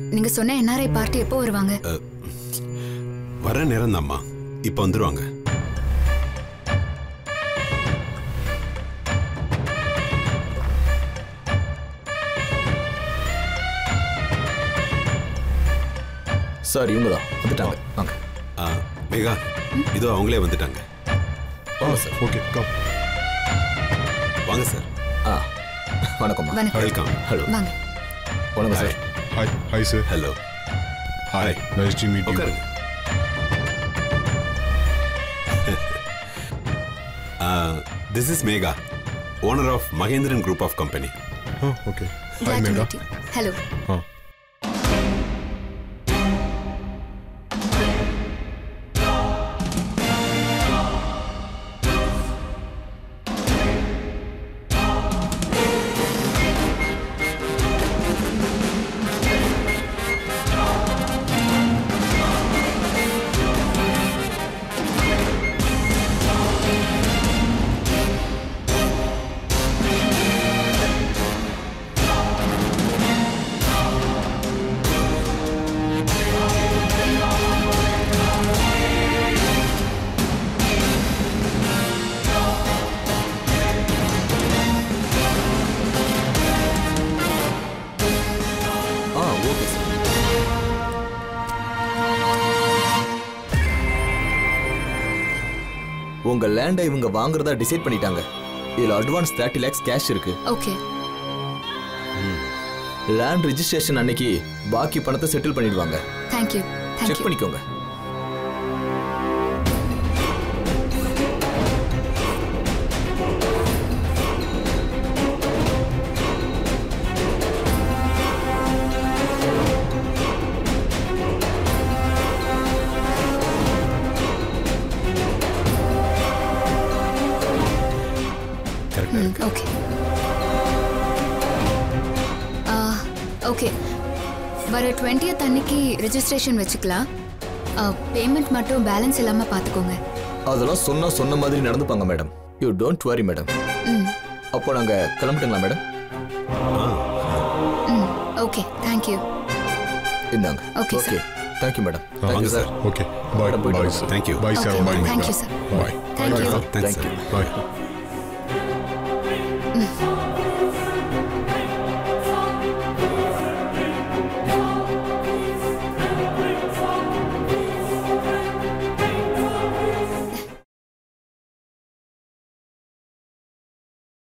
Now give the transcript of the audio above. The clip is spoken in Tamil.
நீங்க சொன்ன என்ஆர்ஐ பார்ட்டி எப்போ வருவாங்க வர நேரம் தான்மா இப்போ வந்துருவாங்க சார் இவங்க தான் வந்துட்டாங்க வாங்க ஆ, மேகா இதோ அவங்களே வந்துட்டாங்க வாங்க சார் ஓகே கம் வாங்க சார் ஆ வணக்கம்மா வணக்கம் வெல்கம் ஹலோ வாங்க வணக்கம் sir hi hi sir hello hi nice to meet you உட்காருங்க this is Megha owner of Mahendran group of company okay hi Glad to மேடா meet you. Hello. ஆ ஆ ஓகே சார் உங்க லேண்டை இவங்க வாங்குறதா டிசைட் பண்ணிட்டாங்க இதுல அட்வான்ஸ் தேர்ட்டி லேக்ஸ் கேஷ் இருக்கு ஓகே லேண்ட் ரெஜிஸ்ட்ரேஷன் அன்னைக்கு பாக்கி பணத்தை செட்டில் பண்ணிடுவாங்க தேங்க்யூ செக் தேங்க்யூ பண்ணிக்கோங்க கரெக்டாக இருக்கு ஓகே ஓகே வர டுவெண்ட்டியத் அன்னைக்கு ரெஜிஸ்ட்ரேஷன் வச்சுக்கலாம் பேமெண்ட் மட்டும் பேலன்ஸ் இல்லாமல் பார்த்துக்கோங்க அதெல்லாம் சொன்னா சொன்ன மாதிரி நடந்துப்பாங்க madam you don't worry madam ம் அப்போ நாங்க கிளம்பிட்டுங்களா மேடம் ம் ஓகே தேங்க்யூ இந்தாங்க Okay, sir. Okay thank you madam வாங்க thank you sir sir okay bye madam, போயிட்டு பாய் வாங்க. Sir Thank you. Bye sir Okay, bye thank you, sir. Bye Thank you. Thanks Thank sir you. Bye ம்